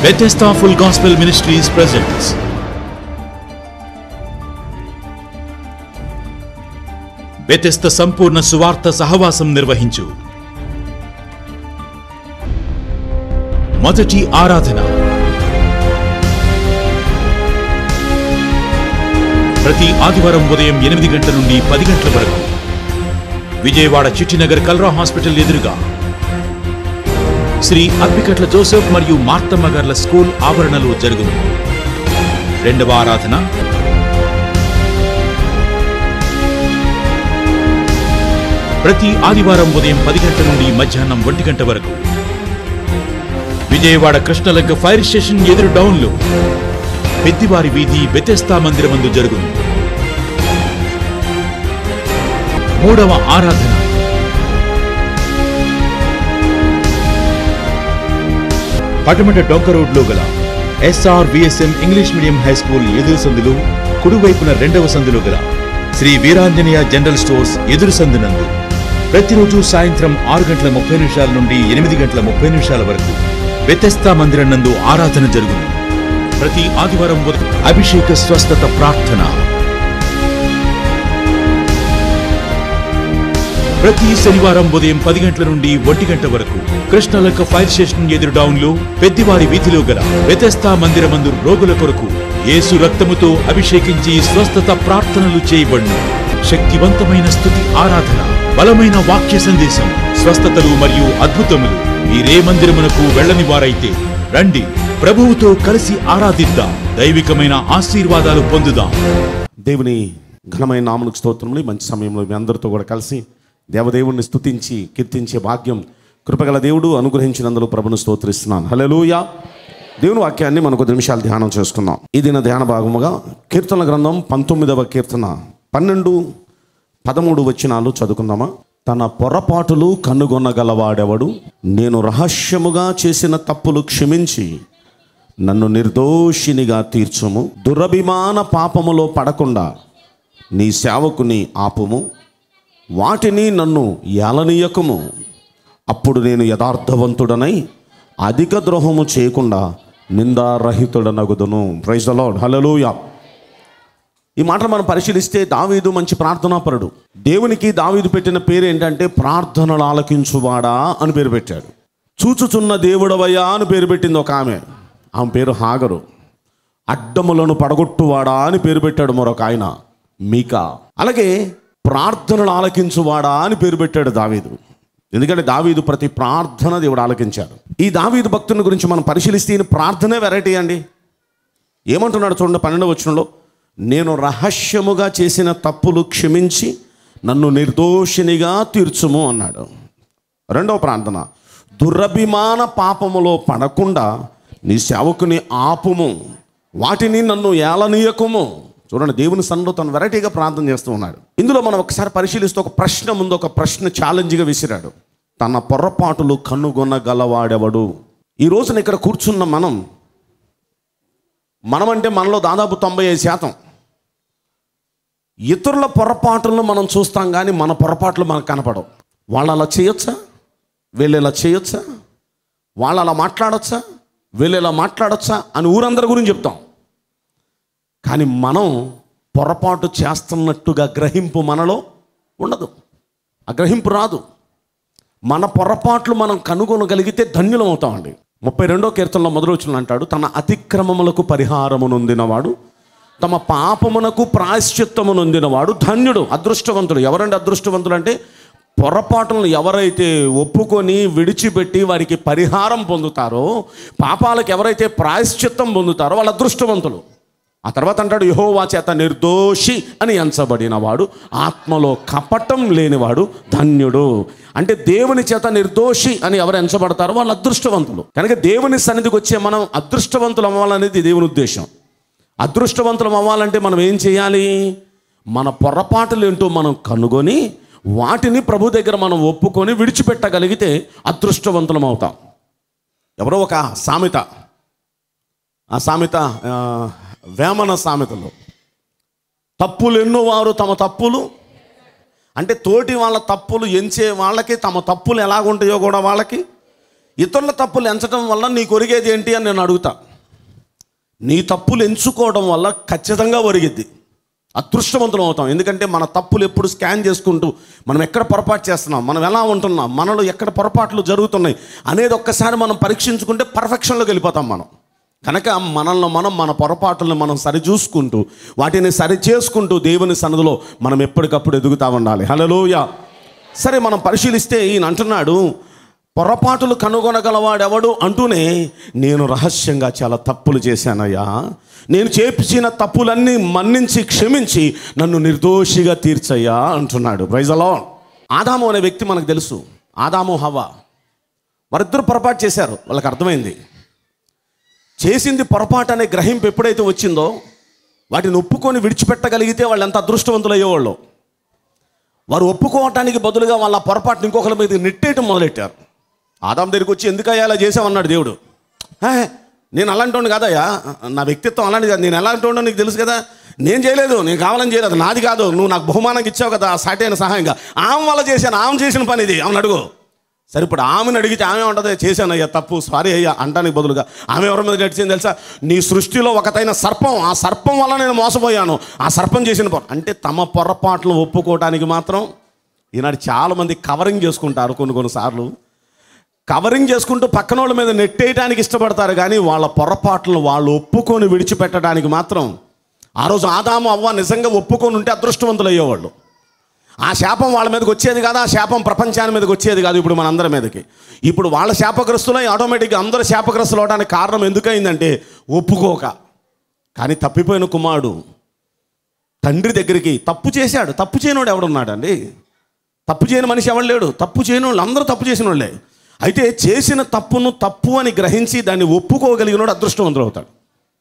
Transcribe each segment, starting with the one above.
Bethesda Full Gospel Ministries presents Bethesda సంపూర్ణ సువార్త సహవాసం నిర్వహించు మొదటి ఆరాధన ప్రతి ఆదివారం ఉదయం ఎనిమిది గంటల నుండి పది గంటల వరకు విజయవాడ చిట్టినగర్ కల్రా హాస్పిటల్ ఎదురుగా శ్రీ అప్పికట్ల జోసెఫ్ మరియు మార్తమ్మ గార్ల స్కూల్ ఆవరణలో జరుగును రెండవ ఆరాధన ప్రతి ఆదివారం ఉదయం పది గంటల నుండి మధ్యాహ్నం ఒంటి గంట వరకు విజయవాడ కృష్ణలంక ఫైర్ స్టేషన్ ఎదురు డౌన్లో పెద్దివారి వీధి బెతెస్తా మందిరమందు జరుగును మూడవ ఆరాధన పటమట డొంక రోడ్లో గల SR VSM English medium high school ఎదురు సందులు కుడివైపున రెండవ సందులో గల శ్రీ వీరాంజనేయ జనరల్ స్టోర్స్ ఎదురు సందునందు ప్రతిరోజు సాయంత్రం ఆరు గంటల ముప్పై నిమిషాల నుండి ఎనిమిది గంటల ముప్పై నిమిషాల వరకు వ్యతస్థా మందిరం నందు ఆరాధన జరుగును ప్రతి ఆదివారం ఉదయం అభిషేక స్వస్థత ప్రార్థన ప్రతి శనివారం ఉదయం పది గంటల నుండి ఒంటి గంట వరకు కృష్ణలక్క ఫైర్ స్టేషన్ ఎదురు డౌన్ లో పెద్దివారి వీధిలో గల వ్యతస్థా మందిరమందు రోగుల కొరకు యేసు రక్తముతో అభిషేకించి స్వస్థత ప్రార్థనలు చేయబడును శక్తివంతమైన స్థుతి ఆరాధన బలమైన వాక్య సందేశం స్వస్థతలు మరియు అద్భుతములు మీరే మందిరమునకు వెళ్ళని వారైతే రండి ప్రభువుతో కలిసి ఆరాధిద్దాం దైవికమైన ఆశీర్వాదాలు పొందుదాం దేవుని ఘనమైన నామనికి స్తోత్రములు ఈ మంచి సమయంలో మీ అందరితో కూడా కలిసి దేవదేవుణ్ణి స్తుతించి కీర్తించే భాగ్యం కృపగల దేవుడు అనుగ్రహించినందుకు ప్రభును స్తోత్రిస్తున్నాను హల్లెలూయా దేవుని వాక్యాన్ని మనం కొద్ది నిమిషాలు ధ్యానం చేసుకుందాం ఈ దిన ధ్యాన భాగముగా కీర్తన గ్రంథం పంతొమ్మిదవ కీర్తన పన్నెండు పదమూడు వచనాలు చదువుకుందామా తన పొరపాటులు కనుగొనగలవాడెవడు నేను రహస్యముగా చేసిన తప్పులు క్షమించి నన్ను నిర్దోషినిగా తీర్చుము దురభిమాన పాపములో పడకుండా నీ సేవకుని ఆపుము వాటిని నన్ను ఏలనీయకము అప్పుడు నేను యథార్థవంతుడనై అధిక ద్రోహము చేయకుండా నిందారహితుడనగుదును ప్రైజ్ లార్డ్ హల్లెలూయా ఈ మాటలు మనం పరిశీలిస్తే దావీదు మంచి ప్రార్థనాపరుడు దేవునికి దావీదు పెట్టిన పేరు ఏంటంటే ప్రార్థనలు ఆలకించువాడా అని పేరు పెట్టాడు చూచుచున్న దేవుడవయ్యా అని పేరు పెట్టింది ఒక ఆమె ఆమె పేరు హాగరు అడ్డములను పడగొట్టువాడా అని పేరు పెట్టాడు మరొక ఆయన మీకా అలాగే ప్రార్థనలు ఆలకించువాడా అని పేరు పెట్టాడు దావీదు ఎందుకంటే దావీదు ప్రతి ప్రార్థన దేవుడు ఆలకించాడు ఈ దావీదు భక్తుని గురించి మనం పరిశీలిస్తే ఈయన ప్రార్థనే వెరైటీ అండి ఏమంటున్నాడు చూడండి పన్నెండవ వచనంలో నేను రహస్యముగా చేసిన తప్పులు క్షమించి నన్ను నిర్దోషినిగా తీర్చుము అన్నాడు రెండవ ప్రార్థన దురభిమాన పాపములో పడకుండా నీ సేవకుని ఆపుము వాటిని నన్ను ఏలనీయకుము చూడండి దేవుని సన్నిలో తను వెరైటీగా ప్రార్థన చేస్తూ ఉన్నాడు ఇందులో మనం ఒకసారి పరిశీలిస్తే ఒక ప్రశ్న ముందు ఒక ప్రశ్న ఛాలెంజ్గా విసిరాడు తన పొరపాటులు కనుగొనగలవాడెవడు ఈ రోజున ఇక్కడ కూర్చున్న మనం మనమంటే మనలో దాదాపు తొంభై ఐదు శాతం ఇతరుల పొరపాటులను మనం చూస్తాం కానీ మన పొరపాట్లు మనకు కనపడవు వాళ్ళు అలా చేయొచ్చా వీళ్ళు ఇలా చేయొచ్చా వాళ్ళు అలా మాట్లాడొచ్చా వీళ్ళు ఇలా మాట్లాడొచ్చా అని ఊరందరి గురించి చెప్తాం కానీ మనం పొరపాటు చేస్తున్నట్టుగా గ్రహింపు మనలో ఉండదు ఆ గ్రహింపు రాదు మన పొరపాట్లు మనం కనుగొనగలిగితే ధన్యులం అవుతామండి ముప్పై రెండో కీర్తనలో మొదలుచిన అంటాడు తన అతిక్రమములకు పరిహారము నొందినవాడు తమ పాపమునకు ప్రాయశ్చిత్తము నొందినవాడు ధన్యుడు అదృష్టవంతుడు ఎవరండి అదృష్టవంతుడు అంటే పొరపాటులను ఎవరైతే ఒప్పుకొని విడిచిపెట్టి వారికి పరిహారం పొందుతారో పాపాలకు ఎవరైతే ప్రాయశ్చిత్తం పొందుతారో వాళ్ళు అదృష్టవంతులు ఆ తర్వాత అంటాడు యహోవా చేత నిర్దోషి అని ఎంచబడినవాడు ఆత్మలో కపటం లేనివాడు ధన్యుడు అంటే దేవుని చేత నిర్దోషి అని ఎవరు ఎంచబడతారో వాళ్ళు అదృష్టవంతులు కనుక దేవుని సన్నిధికి వచ్చే మనం అదృష్టవంతులు అవ్వాలనేది దేవుని ఉద్దేశం అదృష్టవంతులం అవ్వాలంటే మనం ఏం చేయాలి మన పొరపాటులు ఏంటో మనం కనుగొని వాటిని ప్రభు దగ్గర మనం ఒప్పుకొని విడిచిపెట్టగలిగితే అదృష్టవంతులం అవుతాం ఎవరో ఒక సామెత ఆ సామెత ఆ, వేమన సామెతలో తప్పులు ఎన్నో వారు తమ తప్పులు అంటే తోటి వాళ్ళ తప్పులు ఎంచే వాళ్ళకి తమ తప్పులు ఎలాగుంటాయో కూడా వాళ్ళకి ఇతరుల తప్పులు ఎంచడం వల్ల నీకు ఒరిగేది ఏంటి అని నేను అడుగుతా నీ తప్పులు ఎంచుకోవడం వల్ల ఖచ్చితంగా ఒరిగిద్ది అదృష్టవంతులం అవుతాం ఎందుకంటే మన తప్పులు ఎప్పుడు స్కాన్ చేసుకుంటూ మనం ఎక్కడ పొరపాటు చేస్తున్నాం మనం ఎలా ఉంటున్నాం మనలో ఎక్కడ పొరపాట్లు జరుగుతున్నాయి అనేది ఒక్కసారి మనం పరీక్షించుకుంటే పర్ఫెక్షన్లోకి వెళ్ళిపోతాం మనం కనుక మనల్ని మనం మన పొరపాట్లను మనం సరిచూసుకుంటూ వాటిని సరి చేసుకుంటూ దేవుని సన్నదిలో మనం ఎప్పటికప్పుడు ఎదుగుతా ఉండాలి హలోయ సరే మనం పరిశీలిస్తే ఈయన అంటున్నాడు పొరపాటులు కనుగొనగలవాడెవడు అంటూనే నేను రహస్యంగా చాలా తప్పులు చేశానయ్యా నేను చేసిన తప్పులన్నీ మన్నించి క్షమించి నన్ను నిర్దోషిగా తీర్చయ్యా అంటున్నాడు ప్రైజలో ఆదాము అనే వ్యక్తి మనకు తెలుసు ఆదాము హవ వారిద్దరు పొరపాటు చేశారు వాళ్ళకి అర్థమైంది చేసింది పొరపాటు అనే గ్రహింపు ఎప్పుడైతే వచ్చిందో వాటిని ఒప్పుకొని విడిచిపెట్టగలిగితే వాళ్ళు ఎంత అదృష్టవంతులు అయ్యేవాళ్ళు వారు ఒప్పుకోవటానికి బదులుగా వాళ్ళ పొరపాటుని ఇంకొకరి మీద నెట్టేయటం మొదలెట్టారు ఆదాం దగ్గరికి వచ్చి ఎందుకు అయ్యా అలా చేసామన్నాడు దేవుడు "హే, నేను అలాంటి కాదయ్యా నా వ్యక్తిత్వం అలాంటిది కాదు నేను ఎలాంటి వాడినో నీకు తెలుసు కదా నేను చేయలేదు నేను కావాలని చేయలేదు నాది కాదు నువ్వు నాకు బహుమానంగా ఇచ్చావు కదా ఆ సాటి అయిన సహాయంగా ఆమె వల్ల చేశాను ఆమె చేసిన పని ఇది ఆమెను అడుగు సరే ఇప్పుడు ఆమెను అడిగితే ఆమె ఉంటుంది చేశానయ్యా తప్పు సారీ అయ్యా అంటానికి బదులుగా ఆమె ఎవరి మీద నడిచింది తెలుసా నీ సృష్టిలో ఒకటైన సర్పం ఆ సర్పం వల్ల నేను మోసపోయాను ఆ సర్పం చేసిన పొర అంటే తమ పొరపాట్లు ఒప్పుకోవటానికి మాత్రం ఈనాడు చాలామంది కవరింగ్ చేసుకుంటారు కొన్ని కొన్నిసార్లు కవరింగ్ చేసుకుంటూ పక్కన వాళ్ళ మీద నెట్టేయడానికి ఇష్టపడతారు కానీ వాళ్ళ పొరపాట్లను వాళ్ళు ఒప్పుకొని విడిచిపెట్టడానికి మాత్రం ఆ రోజు ఆదాము అవ్వ నిజంగా ఒప్పుకొని ఉంటే అదృష్టవంతులు అయ్యేవాళ్ళు ఆ శాపం వాళ్ళ మీదకి వచ్చేది కాదు ఆ శాపం ప్రపంచాన్ని మీదకి వచ్చేది కాదు ఇప్పుడు మనందరి మీదకి ఇప్పుడు వాళ్ళ శాపగ్రస్తులై ఆటోమేటిక్గా అందరూ శాపగ్రస్తులు అవడానికి కారణం ఎందుకయిందంటే ఒప్పుకోక కానీ తప్పిపోయిన కుమారుడు తండ్రి దగ్గరికి తప్పు చేశాడు తప్పు చేయనోడు ఎవడున్నాడండి తప్పు చేయని మనిషి ఎవడు లేడు తప్పు చేయని వాళ్ళు అందరూ తప్పు చేసిన వాళ్ళే అయితే చేసిన తప్పును తప్పు అని గ్రహించి దాన్ని ఒప్పుకోగలిగినోడు అదృష్టవంతుడు అవుతాడు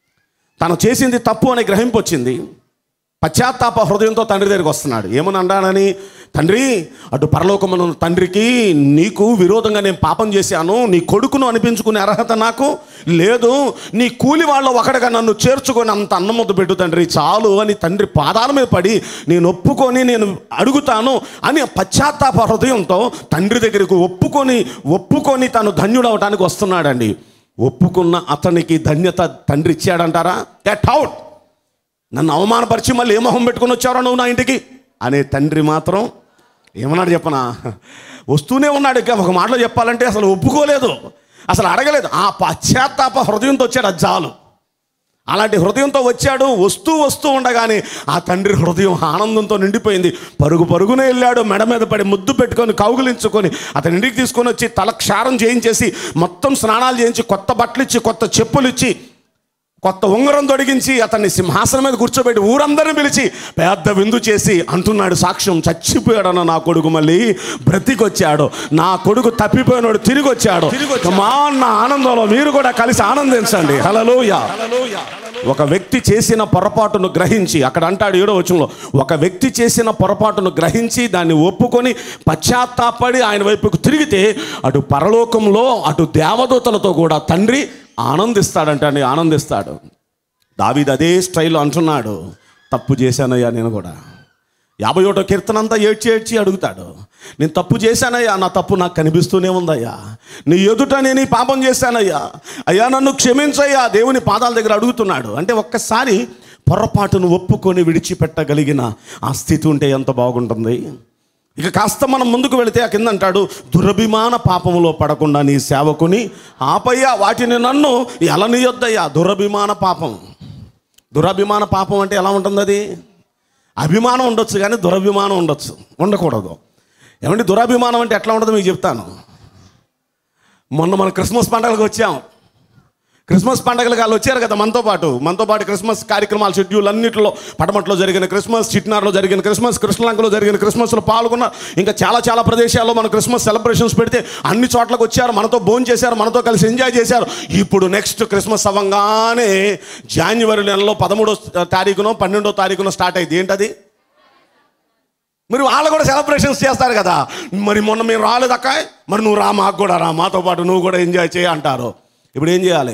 తను చేసింది తప్పు అనే గ్రహింపు వచ్చింది పశ్చాత్తాప హృదయంతో తండ్రి దగ్గరికి వస్తున్నాడు ఏమని అన్నాడని తండ్రి అటు పరలోకమున తండ్రికి నీకు విరోధంగా నేను పాపం చేశాను నీ కొడుకును అనిపించుకునే అర్హత నాకు లేదు నీ కూలి వాళ్ళ ఒకటిగా నన్ను చేర్చుకొని అంత అన్నముద్దు పెట్టు తండ్రి చాలు అని తండ్రి పాదాల మీద పడి నేను ఒప్పుకొని నేను అడుగుతాను అని పశ్చాత్తాప హృదయంతో తండ్రి దగ్గరికి ఒప్పుకొని ఒప్పుకొని తను ధన్యుడవటానికి వస్తున్నాడండి ఒప్పుకున్న అతనికి ధన్యత తండ్రి ఇచ్చాడంటారా గెట్ అవుట్ నన్ను అవమానపరిచి మళ్ళీ ఏ మొహం పెట్టుకొని వచ్చారో నువ్వు నా ఇంటికి అనే తండ్రి మాత్రం ఏమన్నాడు చెప్పనా వస్తూనే ఉన్నాడు ఇక ఒక మాటలో చెప్పాలంటే అసలు ఒప్పుకోలేదు అసలు అడగలేదు ఆ పశ్చాత్తాప హృదయంతో వచ్చాడు అది చాలు అలాంటి హృదయంతో వచ్చాడు వస్తూ వస్తూ ఉండగానే ఆ తండ్రి హృదయం ఆనందంతో నిండిపోయింది పరుగు పరుగునే వెళ్ళాడు మెడ మీద పడి ముద్దు పెట్టుకొని కౌగులించుకొని అతని ఇంటికి తీసుకొని వచ్చి తల క్షారం చేయించేసి మొత్తం స్నానాలు చేయించి కొత్త బట్టలు ఇచ్చి కొత్త చెప్పులు ఇచ్చి కొత్త ఉంగరం తొడిగించి అతన్ని సింహాసనం మీద కూర్చోబెట్టి ఊరందరిని పిలిచి పెద్ద విందు చేసి అంటున్నాడు సాక్ష్యం చచ్చిపోయాడన్న నా కొడుకు మళ్ళీ బ్రతికొచ్చాడు నా కొడుకు తప్పిపోయినాడు తిరిగి వచ్చాడు మా నా ఆనందంలో మీరు కూడా కలిసి ఆనందించండి హలలోయ ఒక వ్యక్తి చేసిన పొరపాటును గ్రహించి అక్కడ అంటాడు ఏడో వచనంలో ఒక వ్యక్తి చేసిన పొరపాటును గ్రహించి దాన్ని ఒప్పుకొని పశ్చాత్తాపడి ఆయన వైపుకు తిరిగితే అటు పరలోకంలో అటు దేవదూతలతో కూడా తండ్రి ఆనందిస్తాడంట అండి ఆనందిస్తాడు దావీద్ అదే స్టైల్లో అంటున్నాడు తప్పు చేశానయ్యా నేను కూడా యాభై ఒకటో కీర్తన అంతా ఏడ్చి ఏడ్చి అడుగుతాడు నేను తప్పు చేశానయ్యా నా తప్పు నాకు కనిపిస్తూనే ఉందయ్యా నీ ఎదుట నేను ఈ పాపం చేశానయ్యా అయ్యా నన్ను క్షమించయ్యా దేవుని పాదాల దగ్గర అడుగుతున్నాడు అంటే ఒక్కసారి పొరపాటును ఒప్పుకొని విడిచిపెట్టగలిగిన ఆ స్థితి ఉంటే ఎంత బాగుంటుంది ఇక కాస్త మనం ముందుకు వెళితే ఆ కింద అంటాడు దురభిమాన పాపములో పడకుండా నీ సేవకుని ఆపయ్యా వాటిని నన్ను ఎలనీయొద్దయ్యా దురభిమాన పాపం దురభిమాన పాపం అంటే ఎలా ఉంటుంది అది అభిమానం ఉండొచ్చు కానీ దురభిమానం ఉండొచ్చు ఉండకూడదు ఏమంటే దురభిమానం అంటే ఎట్లా ఉంటుందో మీకు చెప్తాను మొన్న మన క్రిస్మస్ పండుగలకు వచ్చాం క్రిస్మస్ పండుగలకు వాళ్ళు వచ్చారు కదా మనతో పాటు మనతో పాటు క్రిస్మస్ కార్యక్రమాల షెడ్యూల్ అన్నింటిలో పడమట్లో జరిగిన క్రిస్మస్ చిట్నార్లో జరిగిన క్రిస్మస్ కృష్ణలంకలో జరిగిన క్రిస్మస్లో పాల్గొన్న ఇంకా చాలా చాలా ప్రదేశాల్లో మన క్రిస్మస్ సెలబ్రేషన్స్ పెడితే అన్ని చోట్లకు వచ్చారు మనతో భోజనం చేశారు మనతో కలిసి ఎంజాయ్ చేశారు ఇప్పుడు నెక్స్ట్ క్రిస్మస్ అవ్వగానే జాన్యువరి నెలలో పదమూడో తారీఖునో పన్నెండో తారీఖునో స్టార్ట్ అయింది ఏంటది మరి వాళ్ళు కూడా సెలబ్రేషన్స్ చేస్తారు కదా మరి మొన్న మేము రాలేదక్క మరి నువ్వు రా మాకు కూడా రా మాతో పాటు నువ్వు కూడా ఎంజాయ్ చేయ అంటారు ఇప్పుడు ఏం చేయాలి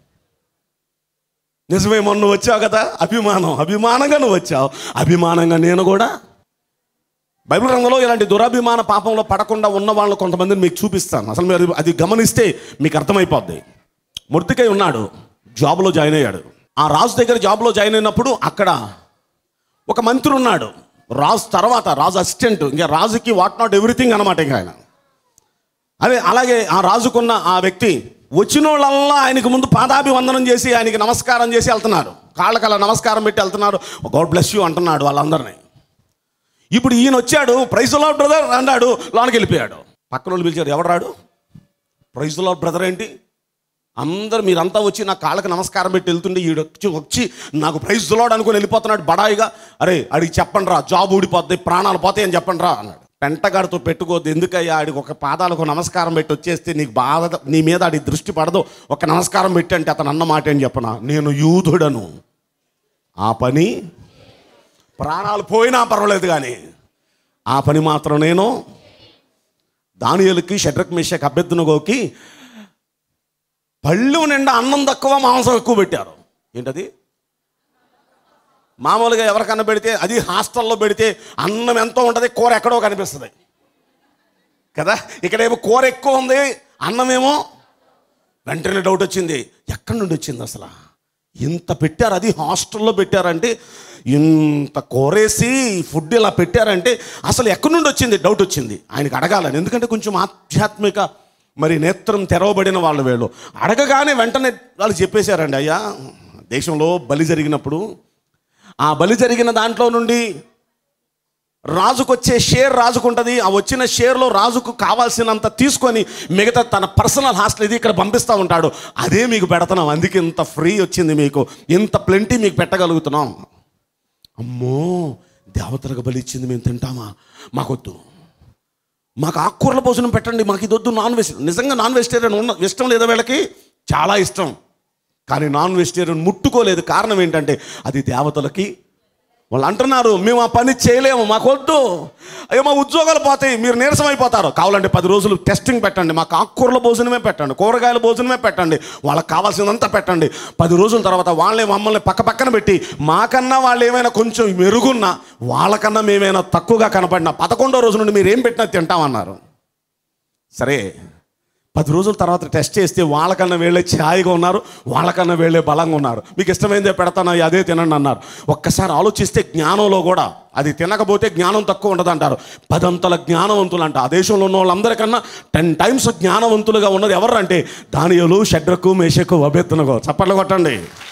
నిజమే మొన్న నువ్వు వచ్చావు కదా అభిమానం అభిమానంగా నువ్వు వచ్చావు అభిమానంగా నేను కూడా బైబిల్ రంగంలో ఇలాంటి దురాభిమాన పాపంలో పడకుండా ఉన్న వాళ్ళని కొంతమందిని మీకు చూపిస్తాను అసలు మీరు అది గమనిస్తే మీకు అర్థమైపోద్ది ముర్తికై ఉన్నాడు జాబ్లో జాయిన్ అయ్యాడు ఆ రాజు దగ్గర జాబ్లో జాయిన్ అయినప్పుడు అక్కడ ఒక మంత్రి ఉన్నాడు రాజు తర్వాత రాజు అసిస్టెంట్ ఇంకా రాజుకి వాట్ నాట్ ఎవ్రీథింగ్ అనమాట ఇంకా ఆయన అదే అలాగే ఆ రాజుకున్న ఆ వ్యక్తి వచ్చిన వాళ్ళల్లా ఆయనకు ముందు పాదాభివందనం చేసి ఆయనకి నమస్కారం చేసి వెళ్తున్నారు కాళ్ళకల్లా నమస్కారం పెట్టి వెళ్తున్నారు గాడ్ బ్లెస్ యూ అంటున్నాడు వాళ్ళందరినీ ఇప్పుడు ఈయన వచ్చాడు ప్రైజ్ లాడ్ బ్రదర్ అన్నాడు లోనికి వెళ్ళిపోయాడు పక్కన వాళ్ళు పిలిచారు ఎవడు రాడు ప్రైజ్ లాడ్ బ్రదర్ ఏంటి అందరు మీరంతా వచ్చి నా కాళ్ళకి నమస్కారం పెట్టి వెళ్తుండే ఈడు వచ్చి వచ్చి నాకు ప్రైజ్ లాడ్ అనుకుని వెళ్ళిపోతున్నాడు బడాయిగా అరే అడిగి చెప్పండి రా జాబ్ ఊడిపోద్ది ప్రాణాలు పోతాయి అని చెప్పండి రా అన్నాడు పెంటగాడితో పెట్టుకోవద్దు ఎందుకయ్యా ఆడికి ఒక పాదాలకు నమస్కారం పెట్టి వచ్చేస్తే నీకు బాధ నీ మీద ఆడి దృష్టి పడదు ఒక నమస్కారం పెట్టి అంటే అతను అన్న మాట ఏం చెప్పనా నేను యూదుడను ఆ పని ప్రాణాలు పోయినా పర్వాలేదు కానీ ఆ పని మాత్రం నేను దానియలకి షడ్రక్ మిషక్ అభ్యర్థనగోకి పళ్ళు నిండా అన్నం తక్కువ మాంసం ఎక్కువ పెట్టారు ఏంటది మామూలుగా ఎవరికన్నా పెడితే అది హాస్టల్లో పెడితే అన్నం ఎంతో ఉంటుంది కూర ఎక్కడో కనిపిస్తుంది కదా ఇక్కడేమో కూర ఎక్కువ ఉంది అన్నమేమో వెంటనే డౌట్ వచ్చింది ఎక్కడి నుండి వచ్చింది అసలు ఇంత పెట్టారు అది హాస్టల్లో పెట్టారంటే ఇంత కోరేసి ఫుడ్ ఇలా పెట్టారంటే అసలు ఎక్కడి నుండి వచ్చింది డౌట్ వచ్చింది ఆయనకి అడగాలని ఎందుకంటే కొంచెం ఆధ్యాత్మిక మరి నేత్రం తెరవబడిన వాళ్ళు వీళ్ళు అడగగానే వెంటనే వాళ్ళు చెప్పేశారండి అయ్యా దేశంలో బలి జరిగినప్పుడు ఆ బలి జరిగిన దాంట్లో నుండి రాజుకు వచ్చే షేర్ రాజుకు ఉంటుంది ఆ వచ్చిన షేర్లో రాజుకు కావాల్సినంత తీసుకొని మిగతా తన పర్సనల్ హాస్టల్ ఇది ఇక్కడ పంపిస్తూ ఉంటాడు అదే మీకు పెడుతున్నాం అందుకే ఇంత ఫ్రీ వచ్చింది మీకు ఇంత ప్లెంటీ మీకు పెట్టగలుగుతున్నాం అమ్మో దేవతలకు బలి ఇచ్చింది మేము తింటామా మాకొద్దు మాకు ఆకుకూరల భోజనం పెట్టండి మాకు ఇది వద్దు నాన్ వెజ్ నిజంగా నాన్ వెజిటేరియన్ ఉన్న ఇష్టం లేదా వీళ్ళకి చాలా ఇష్టం కానీ నాన్ వెజిటేరియన్ ముట్టుకోలేదు కారణం ఏంటంటే అది దేవతలకి వాళ్ళు అంటున్నారు మేము ఆ పని చేయలేము మాకు వద్దు అయ్యో మా ఉద్యోగాలు పోతాయి మీరు నీరసం అయిపోతారు కావాలంటే పది రోజులు టెస్టింగ్ పెట్టండి మాకు ఆకుకూరల భోజనమే పెట్టండి కూరగాయల భోజనమే పెట్టండి వాళ్ళకి కావాల్సినంత పెట్టండి పది రోజుల తర్వాత వాళ్ళే మమ్మల్ని పక్క పక్కన పెట్టి మాకన్నా వాళ్ళు ఏమైనా కొంచెం మెరుగున్నా వాళ్ళకన్నా మేమైనా తక్కువగా కనపడినా పదకొండో రోజు నుండి మీరు ఏం పెట్టినా తింటామన్నారు సరే పది రోజుల తర్వాత టెస్ట్ చేస్తే వాళ్ళకన్నా వీళ్ళే ఛాయిగా ఉన్నారు వాళ్ళకన్నా వీళ్ళే బలంగా ఉన్నారు మీకు ఇష్టమైందే పెడతాను అదే తినండి అన్నారు ఒక్కసారి ఆలోచిస్తే జ్ఞానంలో కూడా అది తినకపోతే జ్ఞానం తక్కువ ఉండదు అంటారు పదంతల జ్ఞానవంతులు అంట ఆ దేశంలో ఉన్న వాళ్ళందరికన్నా టెన్ టైమ్స్ జ్ఞానవంతులుగా ఉన్నది ఎవరు అంటే దానియలు షడ్రకు మేషకు అభ్యర్థనగో చప్పట్లు కొట్టండి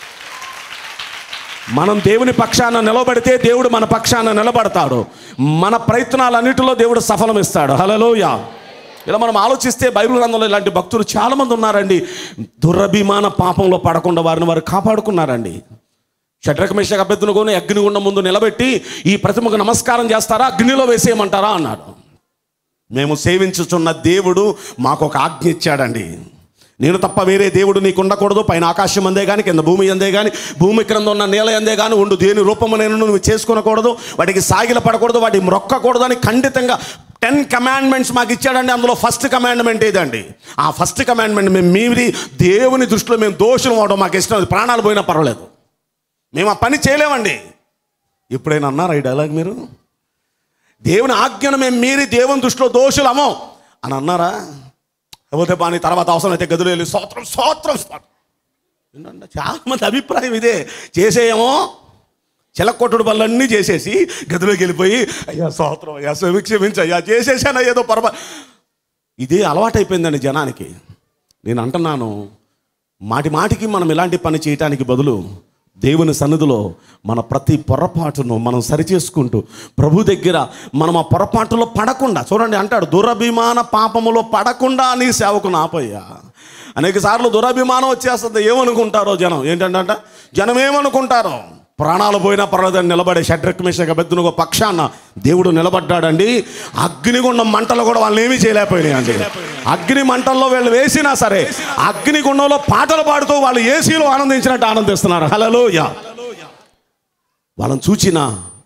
మనం దేవుని పక్షాన నిలబడితే దేవుడు మన పక్షాన నిలబడతాడు మన ప్రయత్నాలన్నిటిలో దేవుడు సఫలం ఇస్తాడు హలోయ ఇలా మనం ఆలోచిస్తే బైబిల్ గ్రంథంలో ఇలాంటి భక్తులు చాలామంది ఉన్నారండి దురభిమాన పాపంలో పడకుండా వారిని వారు కాపాడుకున్నారండి షడ్రకమేష అభ్యర్థునుకొని అగ్నిగుండం ముందు నిలబెట్టి ఈ ప్రతిమకు నమస్కారం చేస్తారా అగ్నిలో వేసేయమంటారా అన్నాడు మేము సేవించుచున్న దేవుడు మాకు ఒక ఆజ్ఞ ఇచ్చాడండి నేను తప్ప వేరే దేవుడు నీకు ఉండకూడదు పైన ఆకాశం అందే కానీ కింద భూమి అందే కానీ భూమి క్రింద ఉన్న నేల అందే కానీ ఉండు దేని రూపము నేను నువ్వు చేసుకునకూడదు వాటికి సాగిల పడకూడదు వాటి మొక్కకూడదు అని ఖండితంగా టెన్ కమాండ్మెంట్స్ మాకు ఇచ్చాడండి అందులో ఫస్ట్ కమాండ్మెంట్ ఏదండి ఆ ఫస్ట్ కమాండ్మెంట్ మేము మీది దేవుని దృష్టిలో మేము దోషులు అవడం మాకు ఇష్టం లేదు. ప్రాణాలు పోయినా పర్వాలేదు మేము ఆ పని చేయలేమండి ఎప్పుడైనా అన్నారా ఈ డైలాగ్ మీరు దేవుని ఆజ్ఞను మేము మీరి దేవుని దృష్టిలో దోషులమో అని అన్నారా లేకపోతే బాని తర్వాత అవసరం అయితే గదిలో వెళ్ళి స్తోత్రం స్తోత్రం స్తోత్రం ఏంటంటే చాలా మంది అభిప్రాయం ఇదే చేసేయేమో చిలకొట్టుడు పనులన్నీ చేసేసి గదిలోకి వెళ్ళిపోయి అయ్యా స్తోత్రం అయ్యా క్షమి- క్షమించు అయ్యా చేసేసాను ఏదో పరమ ఇదే అలవాటైపోయిందండి జనానికి నేను అంటున్నాను మాటి మాటికి మనం ఇలాంటి పని చేయటానికి బదులు దేవుని సన్నిధిలో మన ప్రతి పొరపాటును మనం సరిచేసుకుంటూ ప్రభు దగ్గర మనం ఆ పొరపాటులో పడకుండా చూడండి అంటాడు దురభిమాన పాపములో పడకుండా నీ సేవకును ఆపయ్యా అనేక సార్లు దురభిమానం వచ్చేస్తుంది ఏమనుకుంటారో జనం ఏంటంట జనం ఏమనుకుంటారో ప్రాణాలు పోయినా పర్వాలేదని నిలబడే షడ్రక్మేషక బెద్దునుగో పక్షాన దేవుడు నిలబడ్డాడండి అగ్నిగుండం మంటలు కూడా వాళ్ళని ఏమీ చేయలేకపోయినాయండి అగ్ని మంటల్లో వీళ్ళు వేసినా సరే అగ్నిగుండంలో పాటలు పాడుతూ వాళ్ళు ఏసీలో ఆనందించినట్టు ఆనందిస్తున్నారు హలోయ వాళ్ళని చూచిన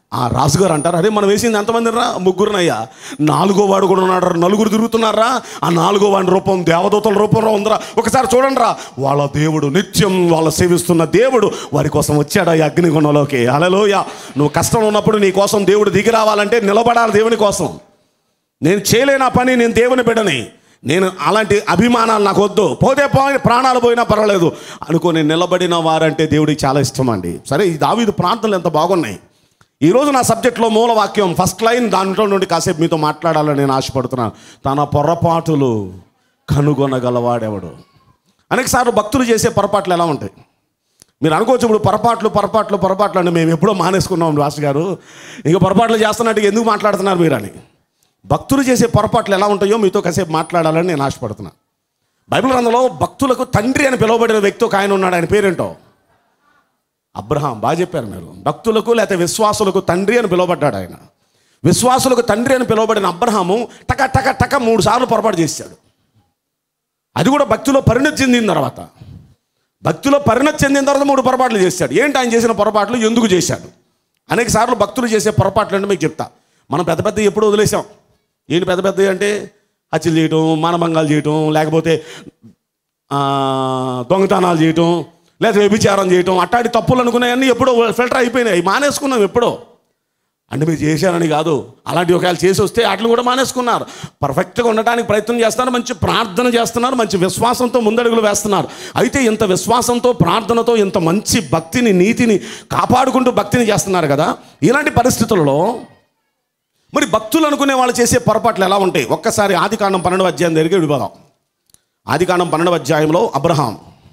ఆ రాజుగారు అంటారు అరే మనం వేసింది ఎంతమంది రా ముగ్గురునయ్యా నాలుగో వాడు కూడా ఉన్నాడు రా, నలుగురు తిరుగుతున్నారా ఆ నాలుగో వాడి రూపం దేవదూతల రూపంలో ఉందిరా ఒకసారి చూడండి రా వాళ్ళ దేవుడు నిత్యం వాళ్ళ సేవిస్తున్న దేవుడు వారి కోసం వచ్చాడు ఈ అగ్నిగుణంలోకి అలలోయ నువ్వు కష్టం ఉన్నప్పుడు నీ కోసం దేవుడు దిగి రావాలంటే నిలబడాలి దేవుని కోసం నేను చేయలేని ఆ పని నేను దేవుని బిడ్డని నేను అలాంటి అభిమానాలు నాకు వద్దు పోతే పోయి ప్రాణాలు పోయినా పర్వాలేదు అనుకొని నిలబడిన వారంటే దేవుడికి చాలా ఇష్టం అండి సరే ఈ దావీదు ప్రాంతాలు ఎంత బాగున్నాయి ఈరోజు నా సబ్జెక్ట్లో మూల వాక్యం ఫస్ట్ లైన్ దాంట్లో నుండి కాసేపు మీతో మాట్లాడాలని నేను ఆశపడుతున్నాను తన పొరపాటులు కనుగొనగలవాడెవడు అనేకసార్లు భక్తులు చేసే పొరపాట్లు ఎలా ఉంటాయి మీరు అనుకోవచ్చు ఇప్పుడు పొరపాట్లు పొరపాట్లు పొరపాట్లు అని మేము ఎప్పుడో మానేసుకున్నాం రాష్ట్ర గారు ఇక పొరపాట్లు చేస్తున్నట్టు ఎందుకు మాట్లాడుతున్నారు మీరు అని భక్తులు చేసే పొరపాట్లు ఎలా ఉంటాయో మీతో కాసేపు మాట్లాడాలని నేను ఆశపడుతున్నాను బైబిల్ గ్రంథంలో భక్తులకు తండ్రి అని పిలువబడిన వ్యక్తి ఒక ఆయన ఉన్నాడు ఆయన పేరేంటో అబ్రహాం బాగా చెప్పారు మీరు భక్తులకు లేకపోతే విశ్వాసులకు తండ్రి అని పిలువబడ్డాడు ఆయన విశ్వాసులకు తండ్రి అని పిలువబడిన అబ్రహాము టక టక టక మూడు సార్లు పొరపాటు చేశాడు అది కూడా భక్తిలో పరిణతి చెందిన తర్వాత భక్తిలో పరిణతి చెందిన తర్వాత మూడు పొరపాట్లు చేశాడు ఏంటి ఆయన చేసిన పొరపాట్లు ఎందుకు చేశాడు అనేక సార్లు భక్తులు చేసే పొరపాట్లు అంటే మీకు చెప్తా మనం పెద్ద పెద్ద ఎప్పుడు వదిలేసాం ఏంటి పెద్ద పెద్ద అంటే హత్యలు చేయటం మానభంగాలు చేయటం లేకపోతే ఆ, దొంగతనాలు చేయటం లేదా వ్యభిచారం చేయటం అట్టాడి తప్పులు అనుకున్నాయన్నీ ఎప్పుడో ఫిల్టర్ అయిపోయినాయి మానేసుకున్నాం ఎప్పుడో అంటే మీరు చేశారని కాదు అలాంటి ఒకవేళ చేసి వస్తే వాటిని కూడా మానేసుకున్నారు పర్ఫెక్ట్గా ఉండటానికి ప్రయత్నం చేస్తున్నారు మంచి ప్రార్థన చేస్తున్నారు మంచి విశ్వాసంతో ముందడుగులు వేస్తున్నారు అయితే ఇంత విశ్వాసంతో ప్రార్థనతో ఇంత మంచి భక్తిని నీతిని కాపాడుకుంటూ భక్తిని చేస్తున్నారు కదా ఇలాంటి పరిస్థితులలో మరి భక్తులు అనుకునే వాళ్ళు చేసే పొరపాట్లు ఎలా ఉంటాయి ఒక్కసారి ఆదికాండం పన్నెండు అధ్యాయం దగ్గరికి విడిపోదాం ఆదికాండం పన్నెండు అధ్యాయంలో అబ్రహాం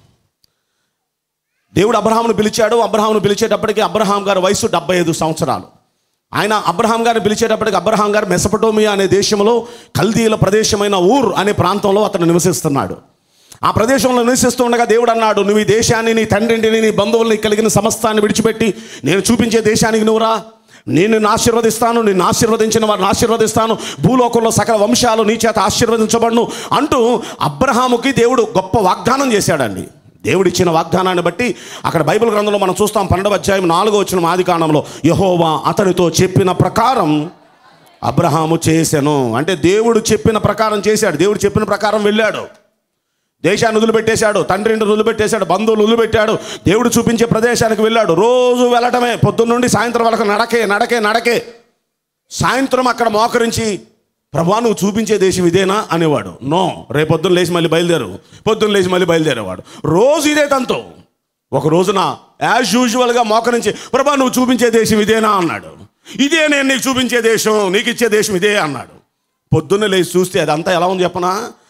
దేవుడు అబ్రహామును పిలిచాడు అబ్రహామును పిలిచేటప్పటికి అబ్రహాం గారి వయసు డెబ్బై ఐదు సంవత్సరాలు ఆయన అబ్రహాం గారిని పిలిచేటప్పటికి అబ్రహాం గారు మెసపటోమియా అనే దేశంలో కల్దీల ప్రదేశమైన ఊర్ అనే ప్రాంతంలో అతను నివసిస్తున్నాడు ఆ ప్రదేశంలో నివసిస్తూ ఉండగా దేవుడు అన్నాడు నువ్వు ఈ దేశాన్ని నీ తండ్రిని నీ బంధువుల్ని కలిగిన సమస్తాన్ని విడిచిపెట్టి నేను చూపించే దేశానికి నువ్వురా నేను నిన్ను ఆశీర్వదిస్తాను నిన్ను ఆశీర్వదించిన వారిని ఆశీర్వదిస్తాను భూలోకంలో సకల వంశాలు నీ చేత ఆశీర్వదించబడును అంటూ అబ్రహాముకి దేవుడు గొప్ప వాగ్దానం చేశాడండి దేవుడిచ్చిన వాగ్దానాన్ని బట్టి అక్కడ బైబిల్ గ్రంథంలో మనం చూస్తాం పన్నెండవ అధ్యాయం నాలుగో వచ్చిన ఆది కాండంలో యహోవా అతనితో చెప్పిన ప్రకారం అబ్రహాము చేసెను అంటే దేవుడు చెప్పిన ప్రకారం చేశాడు దేవుడు చెప్పిన ప్రకారం వెళ్ళాడు దేశాన్ని వదిలిపెట్టేశాడు తండ్రిని వదిలిపెట్టేశాడు బంధువులు వదిలిపెట్టాడు దేవుడు చూపించే ప్రదేశానికి వెళ్ళాడు రోజు వెళ్ళటమే పొద్దున్న నుండి సాయంత్రం వరకు నడకే నడకే నడకే సాయంత్రం అక్కడ మోకరించి ప్రభా నువ్వు చూపించే దేశం ఇదేనా అనేవాడు నో రేపు పొద్దున్న లేచి మళ్ళీ బయలుదేరు పొద్దున్న లేచి మళ్ళీ బయలుదేరేవాడు రోజు ఇదే తంతో ఒక రోజున యాజ్ యూజువల్గా మోకరించి ప్రభా నువ్వు చూపించే దేశం ఇదేనా అన్నాడు ఇదే నేను నీకు చూపించే దేశం నీకు ఇచ్చే దేశం ఇదే అన్నాడు పొద్దున్న లేచి చూస్తే అదంతా ఎలా ఉంది చెప్పనా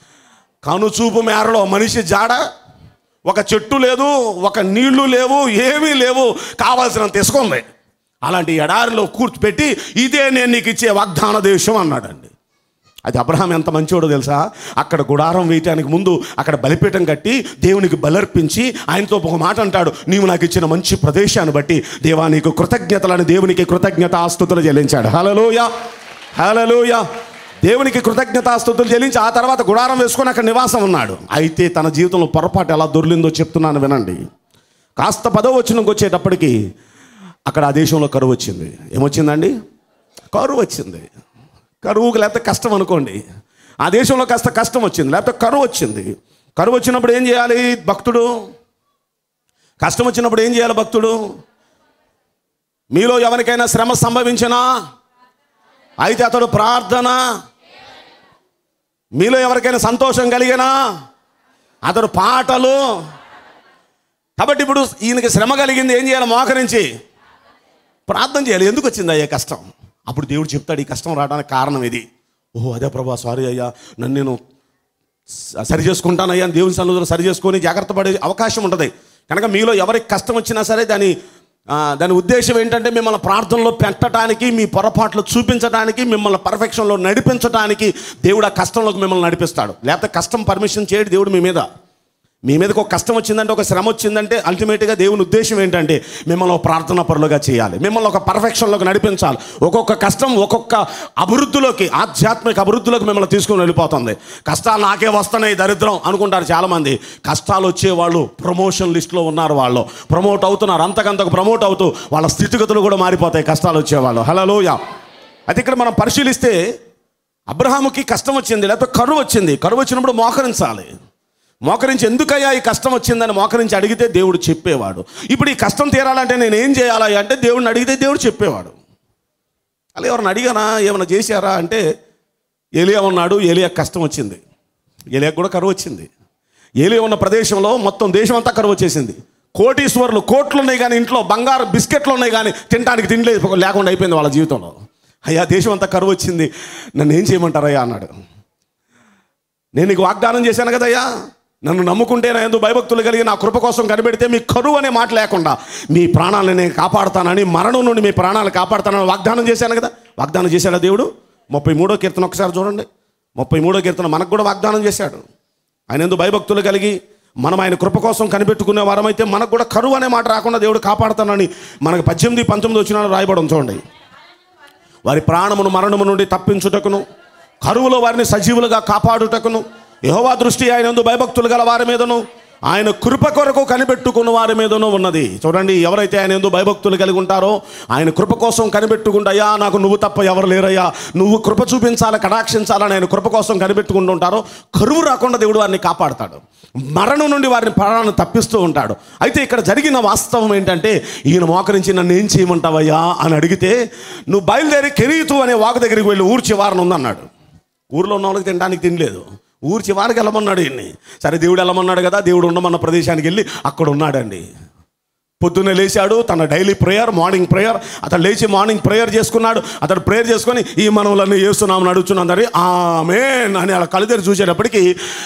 కనుచూపు మేరలో మనిషి జాడ ఒక చెట్టు లేదు ఒక నీళ్లు లేవు ఏమీ లేవు కావాల్సినంత ఇసుక ఉంది అలాంటి ఎడారిలో కూర్చిపెట్టి ఇదే నేను నీకు ఇచ్చే వాగ్దాన దేశం అన్నాడండి అది అబ్రహాం ఎంత మంచివాడో తెలుసా అక్కడ గుడారం వేయటానికి ముందు అక్కడ బలిపీఠం కట్టి దేవునికి బలర్పించి ఆయనతో ఒక మాట అంటాడు నీవు నాకు ఇచ్చిన మంచి ప్రదేశాన్ని బట్టి దేవా నీకు కృతజ్ఞతలని దేవునికి కృతజ్ఞత ఆస్తుతులు చెల్లించాడు హలలోయ హలలోయ దేవునికి కృతజ్ఞతాస్తుతులు చెల్లించి ఆ తర్వాత గుడారం వేసుకొని అక్కడ నివాసం ఉన్నాడు అయితే తన జీవితంలో పొరపాటు ఎలా దొర్లిందో చెప్తున్నాను వినండి కాస్త పదో వచ్చినకి వచ్చేటప్పటికి అక్కడ ఆ దేశంలో కరువు వచ్చింది ఏమొచ్చిందండి కరువు వచ్చింది కరువుకు లేకపోతే కష్టం అనుకోండి ఆ దేశంలో కాస్త కష్టం వచ్చింది లేకపోతే కరువు వచ్చింది కరువు వచ్చినప్పుడు ఏం చేయాలి భక్తుడు కష్టం వచ్చినప్పుడు ఏం చేయాలి భక్తుడు మీలో ఎవరికైనా శ్రమ సంభవించినా అయితే అతడు ప్రార్థన మీలో ఎవరికైనా సంతోషం కలిగినా అతడు పాటలు కాబట్టి ఇప్పుడు ఈయనకి శ్రమ కలిగింది ఏం చేయాలి మోకరించి ప్రార్థన చేయాలి ఎందుకు వచ్చింది అయ్యా కష్టం అప్పుడు దేవుడు చెప్తాడు ఈ కష్టం రావడానికి కారణం ఇది ఓహో అదే ప్రభా సారీ అయ్యా నన్ను నేను స- సరి చేసుకుంటానయ్యా అని దేవుని సన్నిధిలో సరి చేసుకొని జాగ్రత్త పడే అవకాశం ఉంటుంది కనుక మీలో ఎవరికి కష్టం వచ్చినా సరే దాని ఆ, దాని ఉద్దేశం ఏంటంటే మిమ్మల్ని ప్రార్థనలో పెట్టడానికి మీ పొరపాట్లు చూపించడానికి మిమ్మల్ని పర్ఫెక్షన్లో నడిపించడానికి దేవుడు ఆ కష్టంలోకి మిమ్మల్ని నడిపిస్తాడు లేకపోతే కష్టం పర్మిషన్ చేయడు దేవుడు మీ మీద మీ మీదకి ఒక కష్టం వచ్చిందంటే ఒక శ్రమ వచ్చిందంటే అల్టిమేట్గా దేవుని ఉద్దేశం ఏంటంటే మిమ్మల్ని ఒక ప్రార్థన పరులుగా చేయాలి మిమ్మల్ని ఒక పర్ఫెక్షన్లోకి నడిపించాలి ఒక్కొక్క కష్టం ఒక్కొక్క అభివృద్ధిలోకి ఆధ్యాత్మిక అభివృద్ధిలోకి మిమ్మల్ని తీసుకుని వెళ్ళిపోతుంది కష్టాలు నాకే వస్తున్నాయి దరిద్రం అనుకుంటారు చాలామంది కష్టాలు వచ్చేవాళ్ళు ప్రమోషన్ లిస్ట్లో ఉన్నారు వాళ్ళు ప్రమోట్ అవుతున్నారు అంతకంతకు ప్రమోట్ అవుతూ వాళ్ళ స్థితిగతులు కూడా మారిపోతాయి కష్టాలు వచ్చేవాళ్ళు హలోయ అయితే ఇక్కడ మనం పరిశీలిస్తే అబ్రహాముకి కష్టం వచ్చింది లేకపోతే కరువు వచ్చింది కరువు వచ్చినప్పుడు మోకరించాలి మోకరించి ఎందుకయ్యా ఈ కష్టం వచ్చిందని మోకరించి అడిగితే దేవుడు చెప్పేవాడు ఇప్పుడు ఈ కష్టం తీరాలంటే నేను ఏం చేయాలా అంటే దేవుడిని అడిగితే దేవుడు చెప్పేవాడు అలా ఎవరిని అడిగానా ఏమైనా చేశారా అంటే ఏలియా ఉన్నాడు ఏలియా కష్టం వచ్చింది ఏలియాకు కూడా కరువు వచ్చింది ఏలియా ఉన్న ప్రదేశంలో మొత్తం దేశం అంతా కరువు వచ్చేసింది కోటీశ్వరులు కోట్లు ఉన్నాయి కానీ ఇంట్లో బంగారు బిస్కెట్లు ఉన్నాయి కానీ తినడానికి తినలేదు లేకుండా అయిపోయింది వాళ్ళ జీవితంలో అయ్యా దేశం అంతా కరువు వచ్చింది నన్ను ఏం చేయమంటారయ్యా అన్నాడు నేను నీకు వాగ్దానం చేశాను కదయ్యా నన్ను నమ్ముకుంటే నా ఎందు భయభక్తులు కలిగి నా కృప కోసం కనిపెడితే మీ కరువు అనే మాట లేకుండా మీ ప్రాణాలను నేను కాపాడుతానని మరణం నుండి మీ ప్రాణాలను కాపాడుతానని వాగ్దానం చేశాను కదా వాగ్దానం చేశాడా దేవుడు ముప్పై మూడో కీర్తన ఒకసారి చూడండి ముప్పై మూడో కీర్తన మనకు కూడా వాగ్దానం చేశాడు ఆయన ఎందు భయభక్తులు కలిగి మనం ఆయన కృప కోసం కనిపెట్టుకునే వారమైతే మనకు కూడా కరువు అనే మాట రాకుండా దేవుడు కాపాడుతానని మనకు పద్దెనిమిది పంతొమ్మిది వచ్చిన రాయబడం చూడండి వారి ప్రాణమును మరణము నుండి తప్పించుటకును కరువులో వారిని సజీవులుగా కాపాడుటకును యహోవా దృష్టి ఆయన యందు భయభక్తులు గల వారి మీదను ఆయన కృప కొరకు కనిపెట్టుకున్న వారి మీదను ఉన్నది చూడండి ఎవరైతే ఆయన ఎందు భయభక్తులు కలిగి ఉంటారో ఆయన కృప కోసం కనిపెట్టుకుంటాయా నాకు నువ్వు తప్ప ఎవరు లేరయ్యా నువ్వు కృప చూపించాలి కటాక్షించాలని ఆయన కృప కోసం కనిపెట్టుకుంటూ ఉంటారో కరువు రాకుండా దేవుడు వారిని కాపాడతాడు మరణం నుండి వారిని ప్రాణాలను తప్పిస్తూ ఉంటాడు అయితే ఇక్కడ జరిగిన వాస్తవం ఏంటంటే ఈయన మోకరించి నన్ను ఏం చేయమంటావయ్యా అని అడిగితే నువ్వు బయలుదేరి కెరీతు అనే వాకు దగ్గరికి వెళ్ళి ఊరు చివారన ఉందన్నాడు ఊర్లో ఉన్న వాళ్ళకి తినడానికి తినలేదు ఊరు చివరికి వెళ్ళమన్నాడు ఈయన్ని సరే దేవుడు వెళ్ళమన్నాడు కదా దేవుడు ఉండమన్న ప్రదేశానికి వెళ్ళి అక్కడ ఉన్నాడండి పొద్దున్నే లేచాడు తన డైలీ ప్రేయర్ మార్నింగ్ ప్రేయర్ అతను లేచి మార్నింగ్ ప్రేయర్ చేసుకున్నాడు అతడు ప్రేయర్ చేసుకొని ఈ మనవులన్నీ చేస్తున్నామని అడుగుతున్నాం ఆమె అని అలా కలుదరి చూసేటప్పటికి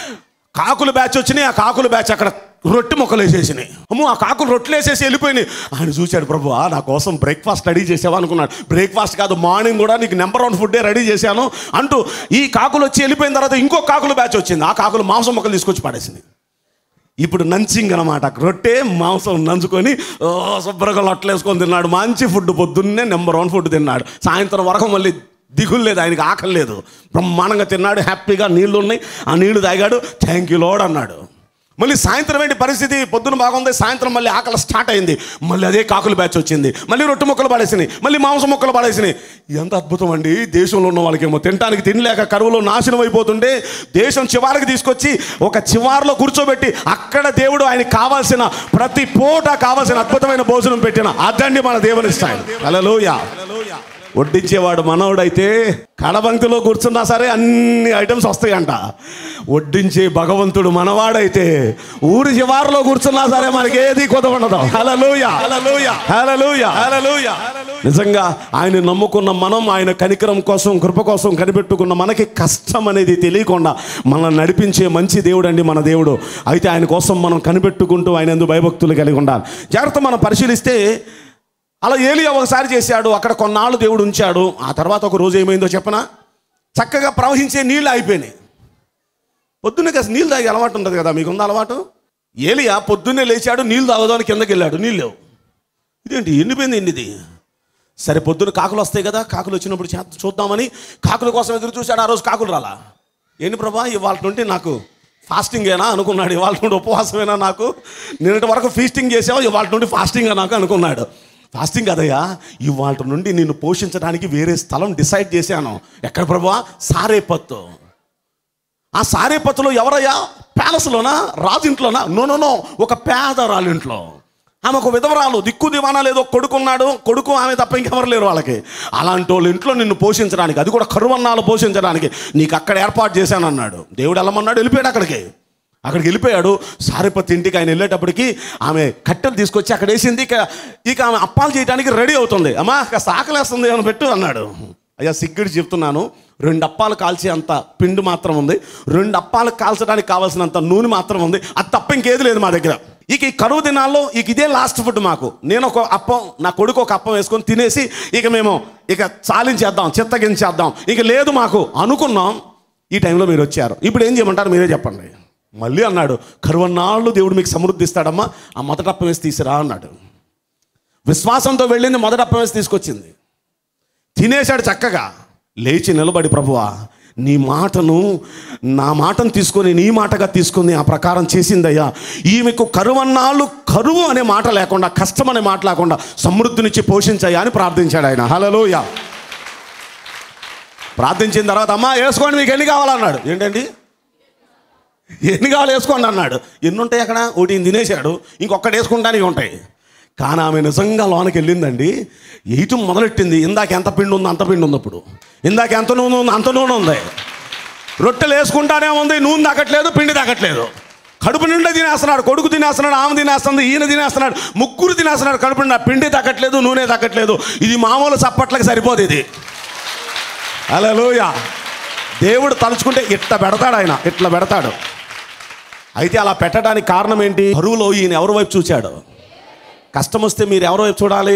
కాకులు బ్యాచ్ వచ్చినాయి ఆ కాకుల బ్యాచ్ అక్కడ రొట్టె మొక్కలు వేసేసినాయి అమ్మో ఆ కాకులు రొట్టెలు వేసేసి వెళ్ళిపోయినాయి ఆయన చూశాడు ప్రభు నా కోసం బ్రేక్ఫాస్ట్ రెడీ చేసావా అనుకున్నాడు బ్రేక్ఫాస్ట్ కాదు మార్నింగ్ కూడా నీకు నెంబర్ వన్ ఫుడ్డే రెడీ చేశాను అంటూ ఈ కాకులు వచ్చి వెళ్ళిపోయిన తర్వాత ఇంకో కాకుల బ్యాచ్ వచ్చింది ఆ కాకులు మాంసం మొక్కలు తీసుకొచ్చి పడేసింది ఇప్పుడు నంచింగ్ అనమాట రొట్టె మాంసం నంచుకొని ఓ శుభ్రంగా లొట్టలు వేసుకొని తిన్నాడు మంచి ఫుడ్ పొద్దున్నే నెంబర్ వన్ ఫుడ్ తిన్నాడు సాయంత్రం వరకు మళ్ళీ దిగులు లేదు ఆయనకి ఆకలి లేదు బ్రహ్మాండంగా తిన్నాడు హ్యాపీగా నీళ్లు ఉన్నాయి ఆ నీళ్లు తాగాడు థ్యాంక్ యూ లోడ్ అన్నాడు మళ్ళీ సాయంత్రం ఏంటి పరిస్థితి పొద్దున బాగుంది సాయంత్రం మళ్ళీ ఆకలి స్టార్ట్ అయింది మళ్ళీ అదే కాకులు బ్యాచ్ వచ్చింది మళ్ళీ రొట్టె ముక్కలు పడేసినాయి మళ్ళీ మాంసం ముక్కలు పడేసినాయి ఎంత అద్భుతం అండి దేశంలో ఉన్న వాళ్ళకేమో తినడానికి తినలేక కరువులో నాశనం అయిపోతుంటే దేశం చివరికి తీసుకొచ్చి ఒక చివారిలో కూర్చోబెట్టి అక్కడ దేవుడు ఆయనకి కావాల్సిన ప్రతి పూట కావాల్సిన అద్భుతమైన భోజనం పెట్టిన అదండి మన దేవుని స్థాయి హల్లెలూయా వడ్డించేవాడు మనవుడైతే కడబంకిలో కూర్చున్నా సరే అన్ని ఐటమ్స్ వస్తాయంట వడ్డించే భగవంతుడు మనవాడైతే ఊరి శివారులో కూర్చున్నా సరే మనకి ఏది కొదవఉండదు హలలుయ హలలుయ హలలుయ హలలుయ నిజంగా ఆయన నమ్ముకున్న మనం ఆయన కనికరం కోసం కృప కోసం కనిపెట్టుకున్న మనకి కష్టం అనేది తెలియకుండా మనల్ని నడిపించే మంచి దేవుడు అండి మన దేవుడు అయితే ఆయన కోసం మనం కనిపెట్టుకుంటూ ఆయన ఎందుకు భయభక్తులు కలిగి ఉండాలి జాగ్రత్త మనం పరిశీలిస్తే అలా ఏలియా ఒకసారి చేశాడు అక్కడ కొన్నాళ్ళు దేవుడు ఉంచాడు ఆ తర్వాత ఒక రోజు ఏమైందో చెప్పనా చక్కగా ప్రవహించే నీళ్ళు అయిపోయినాయి పొద్దున్నే కాస్త నీళ్ళు తాగే అలవాటు ఉంటుంది కదా మీకుందా అలవాటు ఏలియా పొద్దున్నే లేచాడు నీళ్ళు తాగుదామని కిందకి వెళ్ళాడు నీళ్ళు లేవు ఇదేంటి ఎండిపోయింది ఏంటి ఇది సరే పొద్దున్న కాకులు వస్తాయి కదా కాకులు వచ్చినప్పుడు చేద్దాం- చూద్దామని కాకుల కోసం ఎదురు చూశాడు ఆ రోజు కాకులు రాలా ఏంటి ప్రభా ఇవాళ నుండి నాకు ఫాస్టింగేనా అనుకున్నాడు ఇవాళ నుండి ఉపవాసమేనా నాకు నిన్నటి వరకు ఫీస్టింగ్ చేసావు ఇవాళ నుండి ఫాస్టింగ్ నాకు అనుకున్నాడు ఫాస్టింగ్ కదయ్యా ఇవాళ నుండి నిన్ను పోషించడానికి వేరే స్థలం డిసైడ్ చేశాను ఎక్కడ ప్రభా సారేపత్తు ఆ సారేపత్తులో ఎవరయ్యా ప్యాలెస్లోనా రాజింట్లోనా నో నో నో ఒక పేదరాలింట్లో ఆమె ఒక విధవరాలు దిక్కు దివానా లేదో కొడుకున్నాడు కొడుకు ఆమె తప్ప ఇంకెవరు లేరు వాళ్ళకి అలాంటి వాళ్ళ ఇంట్లో నిన్ను పోషించడానికి అది కూడా కరువన్నాలు పోషించడానికి నీకు అక్కడ ఏర్పాటు చేశాను అన్నాడు దేవుడు వెళ్ళమన్నాడు వెళ్ళిపోయాడు అక్కడికి అక్కడికి వెళ్ళిపోయాడు సారిపతి ఇంటికి ఆయన వెళ్ళేటప్పటికి ఆమె కట్టెలు తీసుకొచ్చి అక్కడ వేసింది ఇక ఇక ఆమె అప్పాలు చేయడానికి రెడీ అవుతుంది అమ్మా కాస్త ఆకలేస్తుంది ఏమైనా పెట్టు అన్నాడు అయ్యా సిగ్గుడి చెప్తున్నాను రెండు అప్పాలు కాల్చే అంత పిండి మాత్రం ఉంది రెండు అప్పాలు కాల్చడానికి కావాల్సినంత నూనె మాత్రం ఉంది అది తప్ప ఇంకేది లేదు మా దగ్గర ఇక ఈ కరువు దినాల్లో ఇక ఇదే లాస్ట్ ఫుడ్ మాకు నేను ఒక అప్పం నా కొడుకు ఒక అప్పం వేసుకొని తినేసి ఇక మేము ఇక చాలించేద్దాం చిత్తగించేద్దాం ఇక లేదు మాకు అనుకున్నాం ఈ టైంలో మీరు వచ్చారు ఇప్పుడు ఏం చేయమంటారు మీరే చెప్పండి మళ్ళీ అన్నాడు కరువన్నాళ్ళు దేవుడు మీకు సమృద్ధి ఇస్తాడమ్మా ఆ మొదటప్పం వేసి తీసిరా అన్నాడు విశ్వాసంతో వెళ్ళింది మొదటప్పం వేసి తీసుకొచ్చింది తినేశాడు చక్కగా లేచి నిలబడి ప్రభువా నీ మాటను నా మాటను తీసుకొని నీ మాటగా తీసుకొని ఆ ప్రకారం చేసిందయ్యా ఈమెకు కరువన్నాళ్ళు కరువు అనే మాట లేకుండా కష్టం అనే మాట లేకుండా సమృద్ధినిచ్చి పోషించయ్యా అని ప్రార్థించాడు ఆయన హలోయ ప్రార్థించిన తర్వాత అమ్మా వేసుకోండి మీకు ఎన్ని కావాలన్నాడు ఏంటండి ఎన్ని కావాలి వేసుకోండి అన్నాడు ఎన్ని ఉంటాయి అక్కడ ఒకటి ఈయన తినేశాడు ఇంకొకటి వేసుకుంటానికి ఉంటాయి కానీ ఆమె నిజంగా లోనికి వెళ్ళిందండి వేయటం మొదలెట్టింది ఇందాక ఎంత పిండి ఉంది అంత పిండి ఉంది అప్పుడు ఇందాక ఎంత నూనె ఉంది అంత నూనె ఉంది రొట్టెలు వేసుకుంటానే ఉంది నూనె తాకట్లేదు పిండి తాకట్లేదు కడుపు నిండా తినేస్తున్నాడు కొడుకు తినేస్తున్నాడు ఆమె తినేస్తుంది ఈయన తినేస్తున్నాడు ముగ్గురు తినేస్తున్నాడు కడుపు నిండా పిండి తాకట్లేదు నూనె తాకట్లేదు ఇది మామూలు చప్పట్లకి సరిపోదు ఇది అలలోయ దేవుడు తలుచుకుంటే ఇట్లా పెడతాడు ఆయన ఇట్లా పెడతాడు అయితే అలా పెట్టడానికి కారణం ఏంటి కరువులో ఈయన ఎవరి వైపు చూశాడు కష్టం వస్తే మీరు ఎవరి వైపు చూడాలి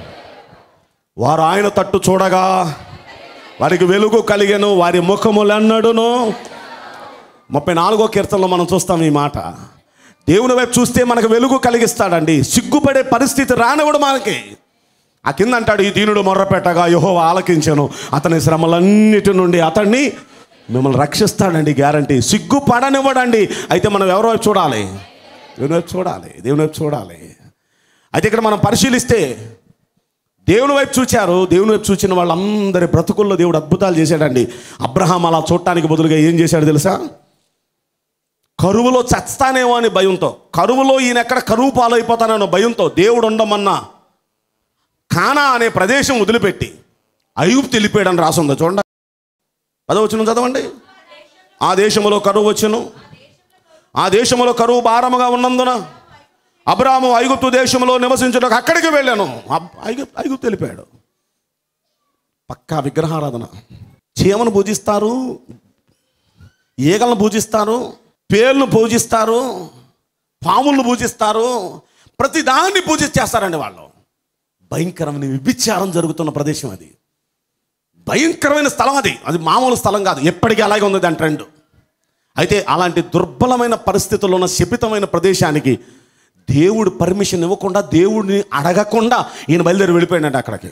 వారు ఆయన తట్టు చూడగా వారికి వెలుగు కలిగెను వారి ముఖములన్నడును ముప్పై నాలుగో కీర్తనలో మనం చూస్తాం ఈ మాట దేవుని వైపు చూస్తే మనకు వెలుగు కలిగిస్తాడండి సిగ్గుపడే పరిస్థితి రానివ్వడు మనకి ఆ కింద అంటాడు ఈ దీనుడు మొర్రపెట్టగా యహో ఆలకించను అతని శ్రమలన్నిటి నుండి అతన్ని మిమ్మల్ని రక్షిస్తాడండి గ్యారంటీ సిగ్గుపడనివ్వడండి అయితే మనం ఎవరి వైపు చూడాలి దేవుని వైపు చూడాలి దేవుని వైపు చూడాలి అయితే ఇక్కడ మనం పరిశీలిస్తే దేవుని వైపు చూచారు దేవుని వైపు చూచిన వాళ్ళందరి బ్రతుకుల్లో దేవుడు అద్భుతాలు చేశాడండి అబ్రహాం అలా చూడటానికి బదులుగా ఏం చేశాడు తెలుసా కరువులో చస్తానేమో అని భయంతో కరువులో ఈయన ఎక్కడ కరువు పాలైపోతానో భయంతో దేవుడు ఉండమన్నా కానా అనే ప్రదేశం వదిలిపెట్టి అయూబ్ తెలిపాడని రాసుందో చూడండి పదవచ్చును చదవండి ఆ దేశములో కరువు వచ్చును ఆ దేశములో కరువు భారముగా ఉన్నందున అబ్రాము ఐగుప్తు దేశంలో నివసించుటకు అక్కడికి వెళ్ళాను అబ్- ఐగు ఐగుప్తు తెలిపాడు పక్కా విగ్రహారాధన చీమను పూజిస్తారు ఈగలను పూజిస్తారు పేర్లను పూజిస్తారు పాములను పూజిస్తారు ప్రతి దాన్ని పూజించేస్తారండి వాళ్ళు భయంకరమైన విభిచారం జరుగుతున్న ప్రదేశం అది భయంకరమైన స్థలం అది అది మామూలు స్థలం కాదు ఎప్పటికీ అలాగే ఉంది దాని ట్రెండ్ అయితే అలాంటి దుర్బలమైన పరిస్థితుల్లో ఉన్న శపితమైన ప్రదేశానికి దేవుడు పర్మిషన్ ఇవ్వకుండా దేవుడిని అడగకుండా ఈయన బయలుదేరి వెళ్ళిపోయాడంట అక్కడికి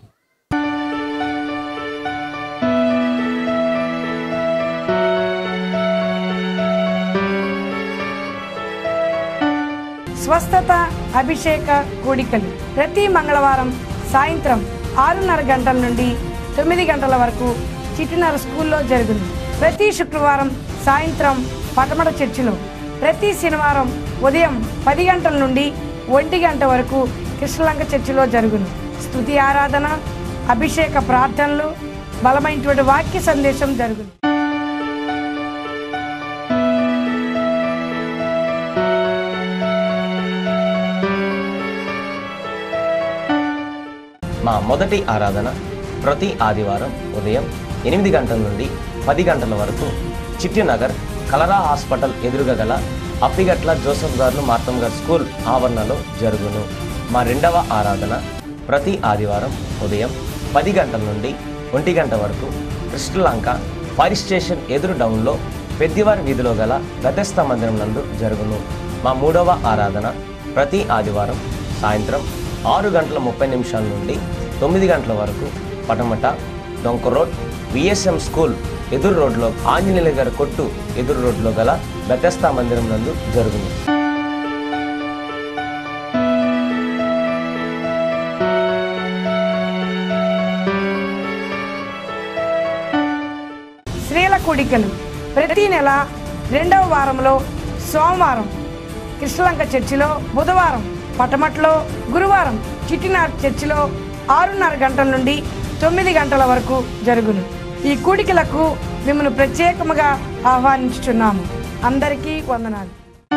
స్వస్థత అభిషేక కూడికలు ప్రతి మంగళవారం సాయంత్రం ఆరున్నర గంటల నుండి తొమ్మిది గంటల వరకు చిటినర స్కూల్లో జరుగును ప్రతి శుక్రవారం సాయంత్రం పటమట చర్చిలో ప్రతి శనివారం ఉదయం పది గంటల నుండి ఒంటి గంట వరకు కృష్ణలంక చర్చిలో జరుగును స్తుతి ఆరాధన అభిషేక ప్రార్థనలు బలమైనటువంటి వాక్య సందేశం జరుగును మా మొదటి ఆరాధన ప్రతి ఆదివారం ఉదయం ఎనిమిది గంటల నుండి పది గంటల వరకు చిట్టినగర్ కలరా హాస్పిటల్ ఎదురుగా గల అప్పిగట్ల జోసఫ్ గారు మార్తం గారు స్కూల్ ఆవరణలో జరుగును మా రెండవ ఆరాధన ప్రతి ఆదివారం ఉదయం పది గంటల నుండి ఒంటి గంట వరకు కృష్ణలంక ఫైర్ స్టేషన్ ఎదురు డౌన్లో పెద్దివారి వీధిలో గల గతస్థ మందిరం నందు జరుగును మా మూడవ ఆరాధన ప్రతి ఆదివారం సాయంత్రం ఆరు గంటల ముప్పై నిమిషాల నుండి తొమ్మిది గంటల వరకు పటమట డొంక రోడ్ విఎస్ఎం స్కూల్ ఎదురు రోడ్లో ఆంజనేయుల గారి కొట్టు ఎదురు రోడ్లో గల బెతస్తా మందిరం నందు జరుగును స్త్రీల కూడికలు ప్రతి నెల రెండవ వారంలో సోమవారం కృష్ణలంక చర్చిలో బుధవారం పటమట్లో గురువారం చిట్టినార్ చర్చిలో ఆరున్నర గంటల నుండి తొమ్మిది గంటల వరకు జరుగును ఈ కూడికలకు మిమ్మల్ని ప్రత్యేకముగా ఆహ్వానించుచున్నాము అందరికీ వందనాలు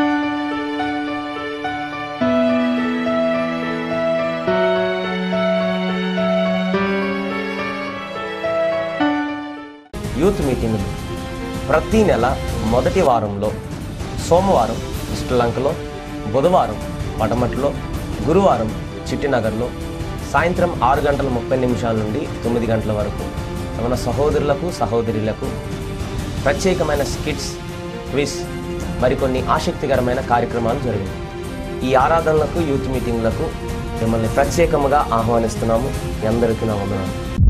యూత్ మీటింగులు ప్రతి నెల మొదటి వారంలో సోమవారం శ్రీలంకలో బుధవారం పటమట్లో గురువారం చిట్టినగర్లో సాయంత్రం ఆరు గంటల ముప్పై నిమిషాల నుండి తొమ్మిది గంటల వరకు మన సహోదరులకు సహోదరులకు ప్రత్యేకమైన స్కిట్స్ క్విజ్ మరికొన్ని ఆసక్తికరమైన కార్యక్రమాలు జరిగాయి ఈ ఆరాధనలకు యూత్ మీటింగ్లకు మిమ్మల్ని ప్రత్యేకముగా ఆహ్వానిస్తున్నాము మీ అందరికీ నా వందనాలు